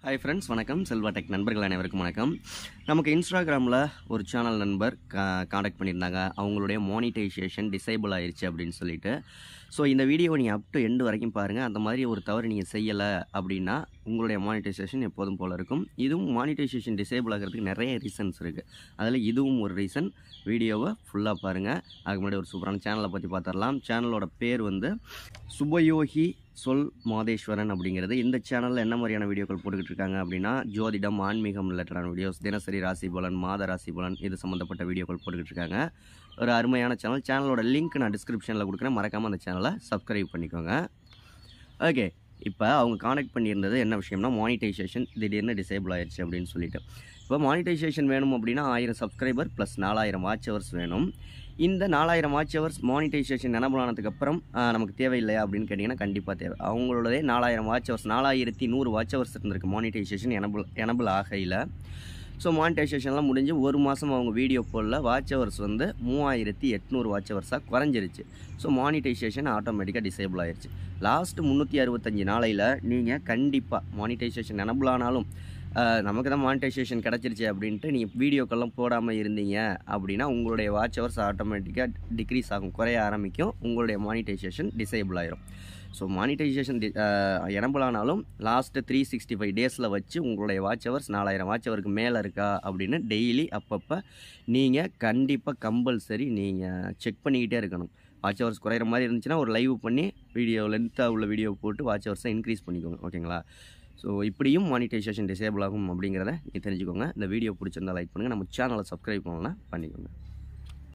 hi friends வணக்கம் Selva tech நண்பர்கள் அனைவருக்கும் வணக்கம் நமக்கு இன்ஸ்டாகிராமில் ஒரு சேனல் நண்பர் கா காண்டாக்ட் பண்ணியிருந்தாங்க அவங்களுடைய மானிட்டைசேஷன் டிசேபிள் ஆயிருச்சு அப்படின்னு சொல்லிட்டு ஸோ இந்த வீடியோவை நீங்கள் அப் டு எண்டு வரைக்கும் பாருங்கள் அந்த மாதிரி ஒரு தவறு நீங்கள் செய்யலை அப்படின்னா உங்களுடைய மானிட்டைசேஷன் எப்போதும் போல் இருக்கும் இதுவும் மானிட்டைசேஷன் டிசேபிள் ஆகிறதுக்கு நிறைய ரீசன்ஸ் இருக்குது அதில் இதுவும் ஒரு ரீசன் வீடியோவை ஃபுல்லாக பாருங்கள் அதுக்கு முன்னாடி ஒரு சூப்பரான சேனலை பற்றி பார்த்துடலாம் சேனலோட பேர் வந்து சுபயோகி சொல் மாதேஸ்வரன் அப்படிங்கிறது இந்த சேனலில் என்ன மாதிரியான வீடியோக்கள் போட்டுக்கிட்டு இருக்காங்க அப்படின்னா ஜோதிடம் ஆன்மீகம் ரிலேட்டடான வீடியோஸ் தினசரி ராசி பலன் மாத ராசி பலன் இது சம்மந்தப்பட்ட வீடியோக்கள் போட்டுக்கிட்டு இருக்காங்க ஒரு அருமையான சேனல் சேனலோட லிங்க் நான் டிஸ்கிரிப்ஷனில் கொடுக்குறேன் மறக்காமல் அந்த சேனலை சப்ஸ்கிரைப் பண்ணிக்கோங்க ஓகே இப்போ அவங்க காண்டாக்ட் பண்ணியிருந்தது என்ன விஷயம்னா மானிட்டைசேஷன் திடீர்னு டிசேபிள் ஆயிடுச்சு அப்படின்னு சொல்லிட்டு இப்போ மானிட்டைசேஷன் வேணும் அப்படின்னா ஆயிரம் சப்ஸ்கிரைபர் ப்ளஸ் நாலாயிரம் வாட்ச் ஹவர்ஸ் வேணும் இந்த நாலாயிரம் வாட்ச் ஹவர்ஸ் மானிட்டைசேஷன் எனபிள் ஆனதுக்கப்புறம் ஆஹ், நமக்கு தேவையில்லையா அப்படின்னு கேட்டிங்கன்னா கண்டிப்பாக தேவை அவங்களோடதே நாலாயிரம் வாட்ச் ஹவர்ஸ் நாலாயிரத்தி நூறு வாட்ச் ஹவர்ஸ் இருந்திருக்கு மானிட்டைசேஷன் எனபிள் எனபிள் ஆகையில் ஸோ மானிட்டைசேஷன்லாம் முடிஞ்சு ஒரு மாதம் அவங்க வீடியோ போடல வாட்ச் ஹவர்ஸ் வந்து மூவாயிரத்தி எட்நூறு வாட்ச் ஹவர்ஸாக குறைஞ்சிருச்சு ஸோ மானிட்டைசேஷன் ஆட்டோமேட்டிக்காக டிசேபிள் ஆயிருச்சு லாஸ்ட் முந்நூற்றி அறுபத்தஞ்சு நாளையில் நீங்கள் கண்டிப்பாக மானிட்டைசேஷன் எனபிள் ஆனாலும் ஆஹ், நமக்கு தான் மானிட்டைசேஷன் கிடச்சிருச்சு அப்படின்ட்டு நீங்கள் வீடியோக்கெல்லாம் போடாமல் இருந்தீங்க அப்படின்னா உங்களுடைய வாட்ச் ஹவர்ஸ் ஆட்டோமேட்டிக்காக டிக்ரீஸ் ஆகும் குறைய ஆரம்பிக்கும் உங்களுடைய மானிட்டைசேஷன் டிசேபிள் ஆயிரும் ஸோ மானிட்டைசேஷன் எனபிள் ஆனாலும் லாஸ்ட்டு த்ரீ சிக்ஸ்டி ஃபைவ் டேஸில் வச்சு உங்களுடைய வாட்ச் ஹவர்ஸ் நாலாயிரம் வாட்ச் ஹவருக்கு மேலே இருக்கா அப்படின்னு டெய்லி அப்பப்போ நீங்கள் கண்டிப்பாக கம்பல்சரி நீங்கள் செக் பண்ணிக்கிட்டே இருக்கணும் வாட்ச் ஹவர்ஸ் குறையிற மாதிரி இருந்துச்சுன்னா ஒரு லைவ் பண்ணி வீடியோ லென்த்தாக உள்ள வீடியோ போட்டு வாட்ச் ஹவர்ஸை இன்க்ரீஸ் பண்ணிக்கோங்க ஓகேங்களா ஸோ இப்படியும் மானிட்டைசேஷன் டிசேபிள் ஆகும் அப்படிங்கிறத நீங்கள் தெரிஞ்சுக்கோங்க இந்த வீடியோ பிடிச்சிருந்தா லைக் பண்ணுங்கள் நம்ம சேனலை சப்ஸ்கிரைப் பண்ணலாம் பண்ணிக்கோங்க